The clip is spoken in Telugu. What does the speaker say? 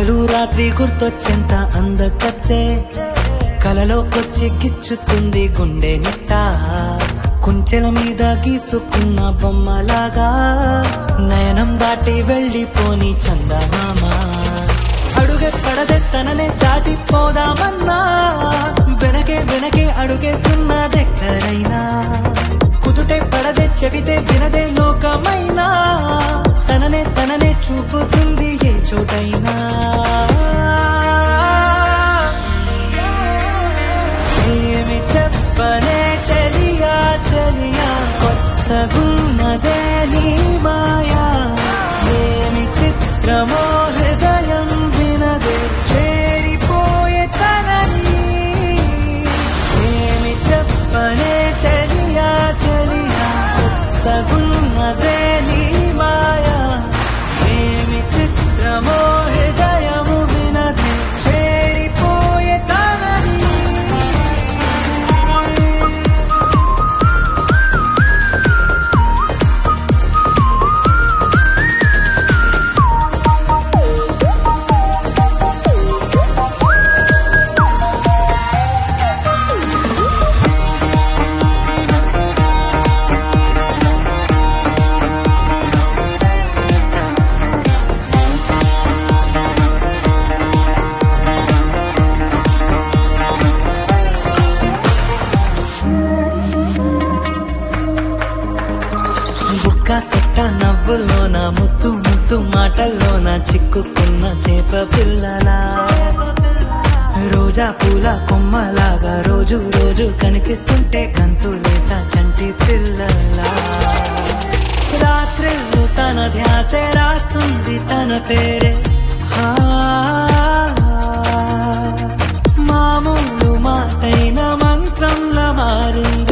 పగలు రాత్రి గుర్తొచ్చేంత అందకత్తే కలలోకొచ్చి గిచ్చుతుంది గుండె నిట్ట కుంచెల మీద గీసుకున్న బొమ్మలాగా నయనం దాటి వెళ్ళిపోని చందమామ అడుగే పడదే తననే దాటిపోదామన్నా వెనకే వెనకే అడుగేస్తున్న దగ్గరైనా కుదుటే పడదే చెబితే వినదే లోకమైనా తననే తననే చూపుతుంది ఏ చోటైనా ఏమి చెప్పనే చెలియా చెలియా కొత్తగున్నదే నీ మాయా ఏమి చిత్రమో హృదయం వినదే చేరిపోయే తనని ఏమి చెప్పనే చెలియా చెలియా కొత్తగున్నదే నీ మాయా ఏమి చిత్రమో హృదయము వినదే చేరిపోయే తనని బుక్క సెట్ట నవ్వుల్లోన ముద్దు ముద్దు మాటల్లోన చిక్కుకున్న చేప పిల్లలా రోజా పూల కొమ్మలాగా రోజు రోజు కనిపిస్తుంటే గంతులేసా చంటి పిల్లలా రాత్రిళ్ళు తన ధ్యాసే రాస్తుంది తన పేరే ఆ, మామూలు మాటైన మంత్రంలా మారింది